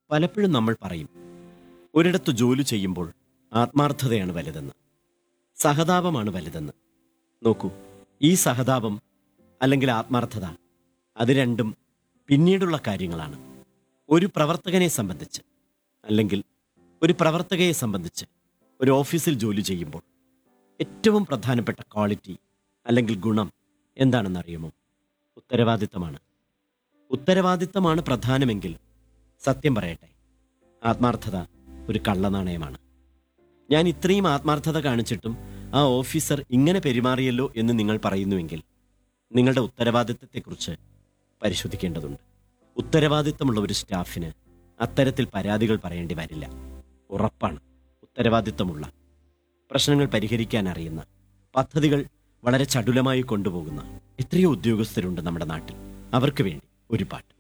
പലപ്പോഴും നമ്മൾ പറയും ഒരിടത്ത് ജോലി ചെയ്യുമ്പോൾ ആത്മാർത്ഥതയാണ് വലുതെന്ന് സഹതാപമാണ് വലുതെന്ന് നോക്കൂ ഈ സഹതാപം അല്ലെങ്കിൽ ആത്മാർത്ഥത അത് രണ്ടും പിന്നീടുള്ള കാര്യങ്ങളാണ് ഒരു പ്രവർത്തകനെ സംബന്ധിച്ച് അല്ലെങ്കിൽ ഒരു പ്രവർത്തകയെ സംബന്ധിച്ച് ഒരു ഓഫീസിൽ ജോലി ചെയ്യുമ്പോൾ ഏറ്റവും പ്രധാനപ്പെട്ട ക്വാളിറ്റി അല്ലെങ്കിൽ ഗുണം എന്താണെന്നറിയുമോ ഉത്തരവാദിത്തമാണ് ഉത്തരവാദിത്തമാണ് പ്രധാനമെങ്കിൽ സത്യം പറയട്ടെ ആത്മാർത്ഥത ഒരു കള്ളനാണയമാണ് ഞാൻ ഇത്രയും ആത്മാർത്ഥത കാണിച്ചിട്ടും ആ ഓഫീസർ ഇങ്ങനെ പെരുമാറിയല്ലോ എന്ന് നിങ്ങൾ പറയുന്നുവെങ്കിൽ നിങ്ങളുടെ ഉത്തരവാദിത്തത്തെക്കുറിച്ച് പരിശോധിക്കേണ്ടതുണ്ട് ഉത്തരവാദിത്തമുള്ള ഒരു സ്റ്റാഫിന് അത്തരത്തിൽ പരാതികൾ പറയേണ്ടി വരില്ല ഉറപ്പാണ് ഉത്തരവാദിത്തമുള്ള പ്രശ്നങ്ങൾ പരിഹരിക്കാൻ അറിയുന്ന പദ്ധതികൾ വളരെ ചടുലമായി കൊണ്ടുപോകുന്ന എത്രയോ ഉദ്യോഗസ്ഥരുണ്ട് നമ്മുടെ നാട്ടിൽ അവർക്ക് വേണ്ടി ഒരു പാട്ട്